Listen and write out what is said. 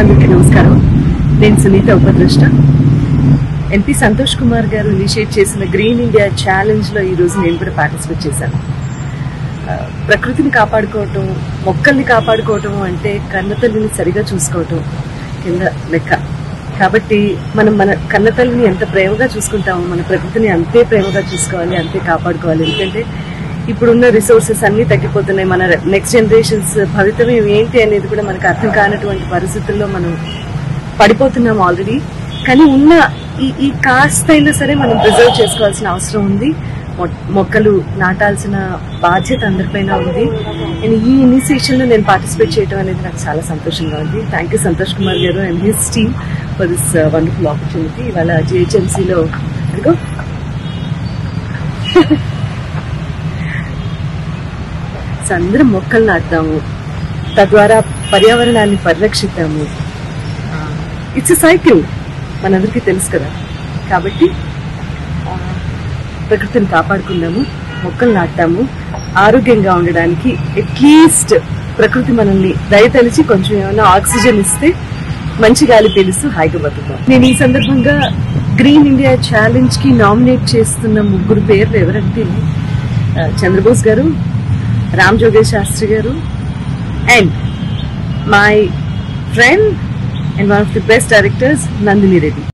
అందరికీ నమస్కారం నేను సునీత ఉపద్రష్ట ఎంపీ సంతోష్ కుమార్ గారు ఇనిషియేట్ చేసిన గ్రీన్ ఇండియా ఛాలెంజ్ లో ఈ రోజు నేను కూడా పార్టిసిపేట్ చేశాను ఆ, ప్రకృతిని కాపాడుకోవటం మొక్కల్ని కాపాడుకోవటం అంటే కన్నతల్లిని సరిగా చూసుకోవటం కింద లెక్క కాబట్టి మనం మన కన్నతల్లిని ఎంత ప్రేమగా చూసుకుంటామో మన ప్రకృతిని అంతే ప్రేమగా చూసుకోవాలి అంతే కాపాడుకోవాలి ఎందుకంటే ఇప్పుడున్న రిసోర్సెస్ అన్ని తగ్గిపోతున్నాయి మన నెక్స్ట్ జనరేషన్స్ భవితవ్యం ఏంటి అనేది కూడా మనకు అర్థం కానటువంటి పరిస్థితుల్లో మనం పడిపోతున్నాం ఆల్రెడీ కానీ ఉన్న ఈ ఈ కాస్త అయినా సరే మనం ప్రిజర్వ్ చేసుకోవాల్సిన అవసరం ఉంది మొ- మొక్కలు నాటాల్సిన బాధ్యత అందరిపైన ఉంది నేను ఈ ఇనిషియేషన్ లో నేను పార్టిసిపేట్ చేయడం అనేది నాకు చాలా సంతోషంగా ఉంది thank you Santosh Kumar garu and his team for this wonderful opportunity ఇవాళ జిహెచ్ఎంసీలో అదిగో సో అందరం మొక్కలు నాటుదాము తద్వారా పర్యావరణాన్ని పరిరక్షిద్దాము ఇట్స్ సైకిల్ మనందరికీ తెలుసు కదా కాబట్టి ఆ, ప్రకృతిని కాపాడుకుందాము మొక్కలు నాటుతాము ఆరోగ్యంగా ఉండడానికి అట్లీస్ట్ ప్రకృతి మనల్ని దయతలిచి కొంచెం ఏమైనా ఆక్సిజన్ ఇస్తే మంచి గాలి పీలుస్తూ హాయిగా బతుకుతాం నేను ఈ సందర్భంగా గ్రీన్ ఇండియా ఛాలెంజ్ కి నామినేట్ చేస్తున్న ముగ్గురు పేర్లు ఎవరంటే ఆ, చంద్రబోస్ గారు రామ్ జోగేష్ Shastri garu and my friend and one of the best directors Nandini Reddy